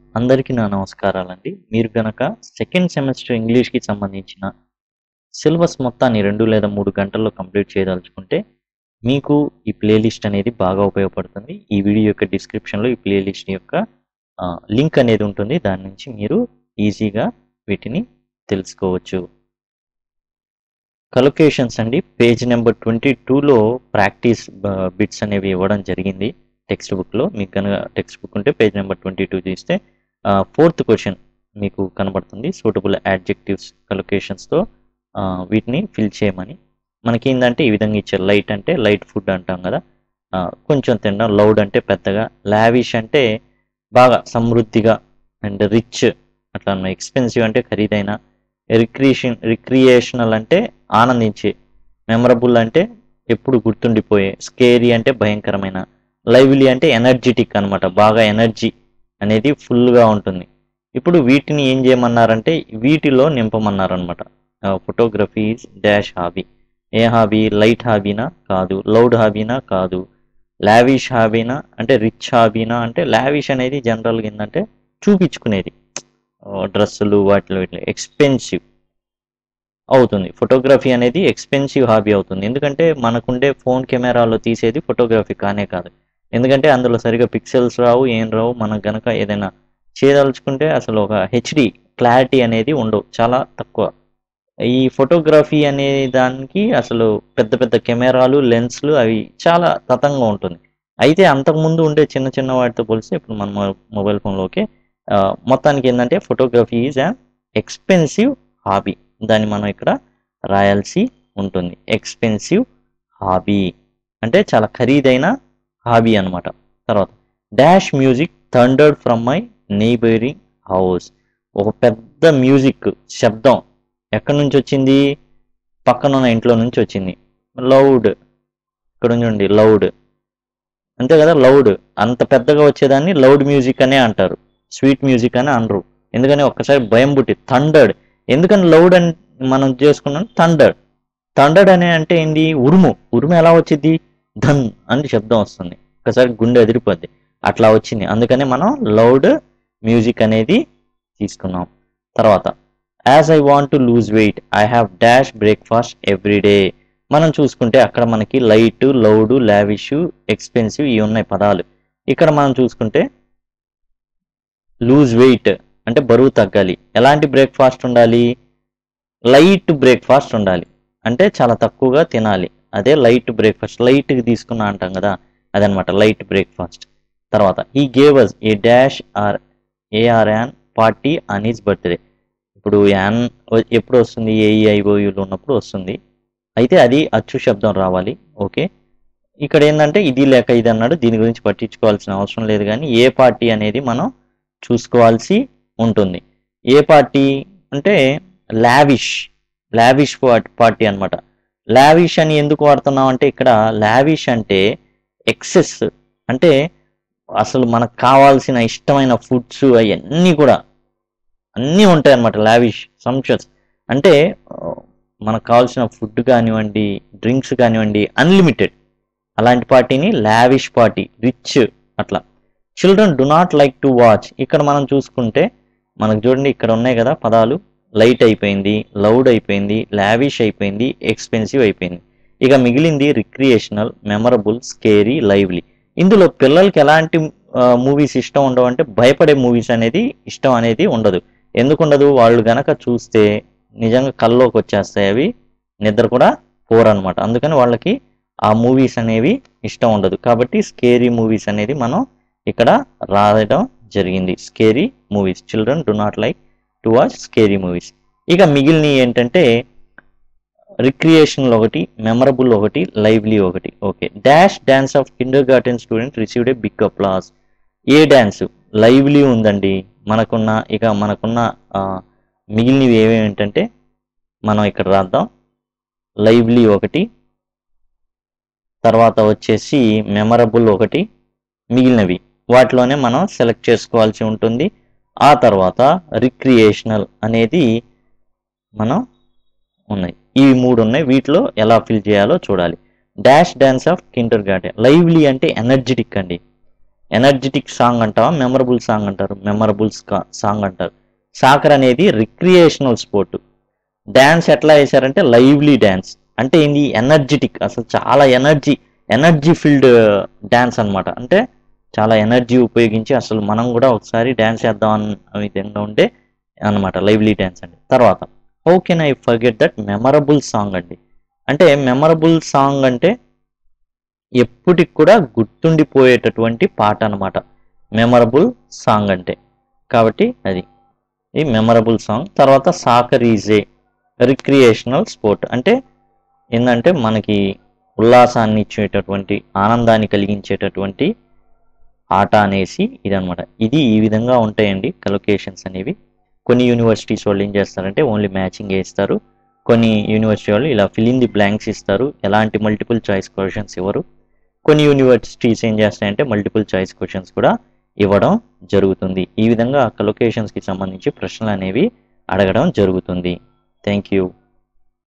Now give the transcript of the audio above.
అందరికీ నా నమస్కారాలండి మీరు గనక సెకండ్ సెమిస్టర్ ఇంగ్లీష్కి సంబంధించిన సిలబస్ మొత్తాన్ని రెండు లేదా మూడు గంటల్లో కంప్లీట్ చేయదలుచుకుంటే మీకు ఈ ప్లేలిస్ట్ అనేది బాగా ఉపయోగపడుతుంది ఈ వీడియో యొక్క డిస్క్రిప్షన్లో ఈ ప్లేలిస్ట్ యొక్క లింక్ అనేది ఉంటుంది దాని నుంచి మీరు ఈజీగా వీటిని తెలుసుకోవచ్చు కలొకేషన్స్ అండి పేజ్ నెంబర్ ట్వంటీ టూలో ప్రాక్టీస్ బిట్స్ అనేవి ఇవ్వడం జరిగింది టెక్స్ట్ బుక్లో మీకు కనుక టెక్స్ట్ బుక్ ఉంటే పేజ్ నెంబర్ ట్వంటీ టూ తీస్తే ఫోర్త్ క్వశ్చన్ మీకు కనబడుతుంది సూటబుల్ యాడ్జెక్టివ్స్ కలొకేషన్స్తో వీటిని ఫిల్ చేయమని మనకి ఏంటంటే ఈ విధంగా ఇచ్చారు లైట్ అంటే లైట్ ఫుడ్ అంటాం కదా ఆ, కొంచెం తినడం లౌడ్ అంటే పెద్దగా లావిష్ అంటే బాగా సమృద్ధిగా అండ్ రిచ్ అట్లా ఎక్స్పెన్సివ్ అంటే ఖరీదైన రిక్రియేషన్ రిక్రియేషనల్ అంటే ఆనందించే మెమరబుల్ అంటే ఎప్పుడు గుర్తుండిపోయే స్కేరీ అంటే భయంకరమైన లైవ్లీ అంటే ఎనర్జెటిక్ అన్నమాట బాగా ఎనర్జీ అనేది ఫుల్గా ఉంటుంది ఇప్పుడు వీటిని ఏం చేయమన్నారంటే వీటిలో నింపమన్నారనమాట ఫోటోగ్రఫీ డాష్ హాబీ ఏ హాబీ లైట్ హాబీనా కాదు లౌడ్ హాబీనా కాదు లావిష్ హాబీనా అంటే రిచ్ హాబీనా అంటే లావిష్ అనేది జనరల్గా ఏంటంటే చూపించుకునేది డ్రెస్సులు వాటిలో వీటిలో ఎక్స్పెన్సివ్ అవుతుంది ఫోటోగ్రఫీ అనేది ఎక్స్పెన్సివ్ హాబీ అవుతుంది ఎందుకంటే మనకుండే ఫోన్ కెమెరాలో తీసేది ఫోటోగ్రఫీ కానే కాదు ఎందుకంటే అందులో సరిగా పిక్సెల్స్ రావు ఏం రావు మనం గనక ఏదైనా చేయదలుచుకుంటే అసలు ఒక హెచ్డి క్లారిటీ అనేది ఉండవు చాలా తక్కువ ఈ ఫోటోగ్రఫీ అనే దానికి అసలు పెద్ద పెద్ద కెమెరాలు లెన్స్లు అవి చాలా తతంగా ఉంటుంది అయితే అంతకుముందు ఉండే చిన్న చిన్న వాటితో పోలిస్తే ఇప్పుడు మన మొ- మొబైల్ ఫోన్లోకి ఆ, మొత్తానికి ఏంటంటే photography is an expensive hobby దాన్ని మనం ఇక్కడ రాయాల్సి ఉంటుంది ఎక్స్పెన్సివ్ హాబీ అంటే చాలా ఖరీదైన హాబీ అన్నమాట తర్వాత dash music thundered from my neighbouring house ఒక పెద్ద మ్యూజిక్ శబ్దం ఎక్కడి నుంచి వచ్చింది పక్కన ఉన్న ఇంట్లో నుంచి వచ్చింది లౌడ్ ఇక్కడ ఉండండి లౌడ్ అంతే కదా లౌడ్ అంత పెద్దగా వచ్చేదాన్ని లౌడ్ మ్యూజిక్ అనే అంటారు స్వీట్ మ్యూజిక్ అని అనరు ఎందుకని ఒక్కసారి భయం పుట్టి థండర్డ్ ఎందుకని లౌడ్ అని మనం చేసుకున్నాం థండర్డ్ థండర్డ్ అనే అంటే ఏంది ఉరుము ఉరుము ఎలా వచ్చింది ధన్ అని శబ్దం వస్తుంది ఒకసారి గుండె ఎదిరిపోద్ది అట్లా వచ్చింది అందుకనే మనం లౌడ్ మ్యూజిక్ అనేది తీసుకున్నాం తర్వాత as I want to lose weight I have dash breakfast every day మనం చూసుకుంటే అక్కడ మనకి లైట్ లౌడ్ లావిష్ ఎక్స్పెన్సివ్ ఇవి ఉన్నాయి పదాలు ఇక్కడ మనం చూసుకుంటే లూజ్ వెయిట్ అంటే బరువు తగ్గాలి ఎలాంటి బ్రేక్ఫాస్ట్ ఉండాలి లైట్ బ్రేక్ఫాస్ట్ ఉండాలి అంటే చాలా తక్కువగా తినాలి అదే లైట్ బ్రేక్ఫాస్ట్ లైట్కి తీసుకున్నా అంటాం కదా అదనమాట లైట్ బ్రేక్ఫాస్ట్ తర్వాత he gave us a dash or a or an party on his birthday ఇప్పుడు యాన్ వ- ఎప్పుడు వస్తుంది ఏఈఐఓయులు ఉన్నప్పుడు వస్తుంది అయితే అది అచ్చు శబ్దం రావాలి ఓకే ఇక్కడ ఏంటంటే ఇది లేక ఇది అన్నాడు దీని గురించి పట్టించుకోవాల్సిన అవసరం లేదు కానీ ఏ పార్టీ అనేది మనం చూసుకోవాల్సి ఉంటుంది ఏ పార్టీ అంటే లావిష్ లావిష్ పార్టీ అన్నమాట లావిష్ అని ఎందుకు వాడుతున్నాం అంటే ఇక్కడ లావిష్ అంటే ఎక్సెస్ అంటే అసలు మనకు కావాల్సిన ఇష్టమైన ఫుడ్స్ అవన్నీ కూడా అన్నీ ఉంటాయి అన్నమాట లావిష్ సంక్షస్ అంటే ఆ, మనకు కావాల్సిన ఫుడ్ కానివ్వండి డ్రింక్స్ కానివ్వండి అన్లిమిటెడ్ అలాంటి పార్టీని లావిష్ పార్టీ రిచ్ అట్లా children do not like to watch ఇక్కడ మనం చూసుకుంటే మనకు చూడండి ఇక్కడ ఉన్నాయి కదా పదాలు లైట్ అయిపోయింది లౌడ్ అయిపోయింది లావిష్ అయిపోయింది ఎక్స్పెన్సివ్ అయిపోయింది ఇక మిగిలింది రిక్రియేషనల్ మెమరబుల్ స్కేరీ లైవ్లీ ఇందులో పిల్లలకి ఎలాంటి మూవీస్ ఇష్టం ఉండవు అంటే భయపడే మూవీస్ అనేది ఇష్టం అనేది ఉండదు ఎందుకు ఉండదు వాళ్ళు గనక చూస్తే నిజంగా కల్లోకి వచ్చేస్తాయి అవి నిద్ర కూడా పోరనమాట అందుకని వాళ్ళకి ఆ మూవీస్ అనేవి ఇష్టం ఉండదు కాబట్టి స్కేరీ మూవీస్ అనేది మనం ఇక్కడ రాయడం జరిగింది scary movies children do not like to watch scary movies ఇక మిగిలినవి ఏంటంటే రిక్రియేషనల్ ఒకటి మెమరబుల్ ఒకటి లైవ్లీ ఒకటి okay dash dance of kindergarten student received a big applause a dance lively ఉందండి మనకున్న ఇక మనకున్న ఆ, మిగిలినవి ఏమేమి ఏంటంటే మనం ఇక్కడ రాద్దాం లైవ్లీ ఒకటి తర్వాత వచ్చేసి మెమరబుల్ ఒకటి మిగిలినవి వాటిలోనే మనం సెలెక్ట్ చేసుకోవాల్సి ఉంటుంది ఆ తర్వాత రిక్రియేషనల్ అనేది మనం ఉన్నాయి ఇవి మూడు ఉన్నాయి వీటిలో ఎలా ఫిల్ చేయాలో చూడాలి dash dance of kindergarten lively అంటే ఎనర్జెటిక్ అండి ఎనర్జెటిక్ సాంగ్ అంటావా మెమరబుల్ సాంగ్ అంటారు మెమరబుల్ సాంగ్ అంటారు సాకర్ అనేది రిక్రియేషనల్ స్పోర్ట్ డ్యాన్స్ ఎట్లా వేశారంటే లైవ్లీ డ్యాన్స్ అంటే ఏంది ఎనర్జెటిక్ అసలు చాలా ఎనర్జీ ఎనర్జీ ఫీల్డ్ డ్యాన్స్ అన్నమాట అంటే చాలా ఎనర్జీ ఉపయోగించి అసలు మనం కూడా ఒకసారి డ్యాన్స్ చేద్దాం అన్న విధంగా ఉండే అన్నమాట లైవ్లీ డ్యాన్స్ అండి తర్వాత how can I forget that memorable song అండి అంటే మెమరబుల్ సాంగ్ అంటే ఎప్పటికి కూడా గుర్తుండిపోయేటటువంటి పాట అన్నమాట మెమరబుల్ సాంగ్ అంటే కాబట్టి అది ఈ మెమరబుల్ సాంగ్ తర్వాత soccer is a recreational sport అంటే ఏంటంటే మనకి ఉల్లాసాన్ని ఇచ్చేటటువంటి ఆనందాన్ని కలిగించేటటువంటి ఆట అనేసి ఇదనమాట ఇది ఈ విధంగా ఉంటాయండి కలొకేషన్స్ అనేవి కొన్ని యూనివర్సిటీస్ వాళ్ళు ఏం చేస్తారంటే ఓన్లీ మ్యాచింగ్ వేస్తారు కొన్ని యూనివర్సిటీ వాళ్ళు ఇలా ఫిల్ ఇన్ ది బ్లాంక్స్ ఇస్తారు ఎలాంటి మల్టిపుల్ చాయిస్ క్వశ్చన్స్ ఇవ్వరు కొన్ని యూనివర్సిటీస్ ఏం చేస్తాయంటే మల్టిపుల్ చాయిస్ క్వశ్చన్స్ కూడా ఇవ్వడం జరుగుతుంది ఈ విధంగా కలొకేషన్స్కి సంబంధించి ప్రశ్నలు అనేవి అడగడం జరుగుతుంది థ్యాంక్ యూ